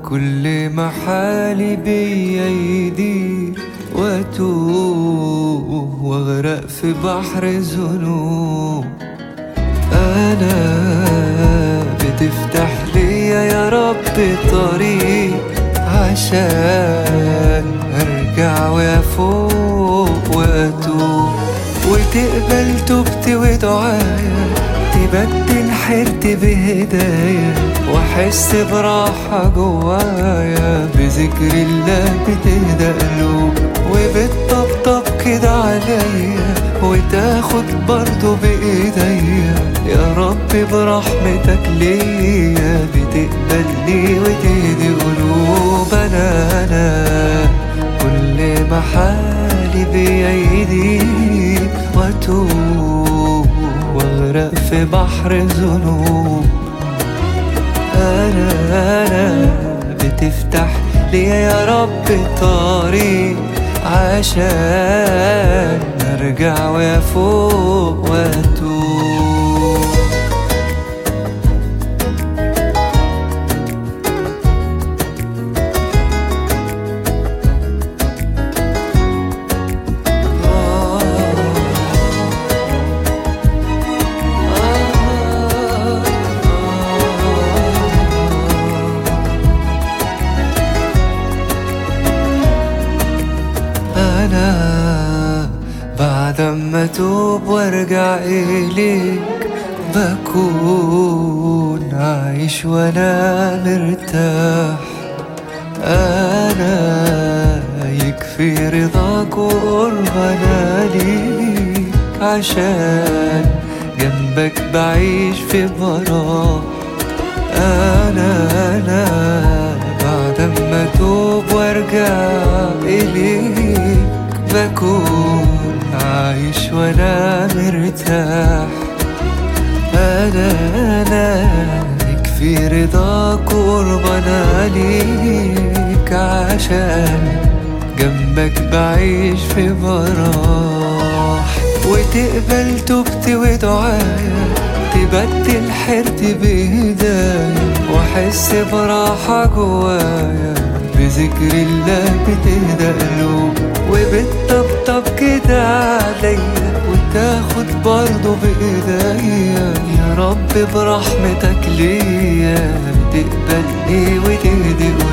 كل ما حالي بيا يضيق واتوه واغرق في بحر الذنوب انا بتفتح ليا يا رب طريق عشان ارجع وافوق واتوب وتقبل توبتي ودعايا تبدل حيرتي بهدايا واحس براحة جوايا بذكر الله بتهدى قلوب وبتطبطب كده عليا وتاخد برضه بايديا يا رب برحمتك ليا بتقبلني وتهدي قلوب انا انا كل ما حالي بايديك واتوب واغرق في بحر ذنوب انا انا بتفتح ليا يا رب طريق عشان ارجع وافوق واتوب أنا بعد ما أتوب وأرجع إليك بكون عايش وأنا مرتاح أنا يكفي رضاك وقربنا ليك عشان جنبك بعيش في براح أنا أنا بعد ما أتوب وأرجع إليك بكون عايش وأنا مرتاح أنا أنا يكفي رضاك وقربنا ليك عشان جنبك بعيش في براح وتقبل توبتي ودعايا تبدل حيرتي بهدايا واحس براحة جوايا بذكر الله بتهدى قلوب وبتطبطب كده عليا وتاخد برضه بايديا يا رب برحمتك ليا بتقبلني وتهدي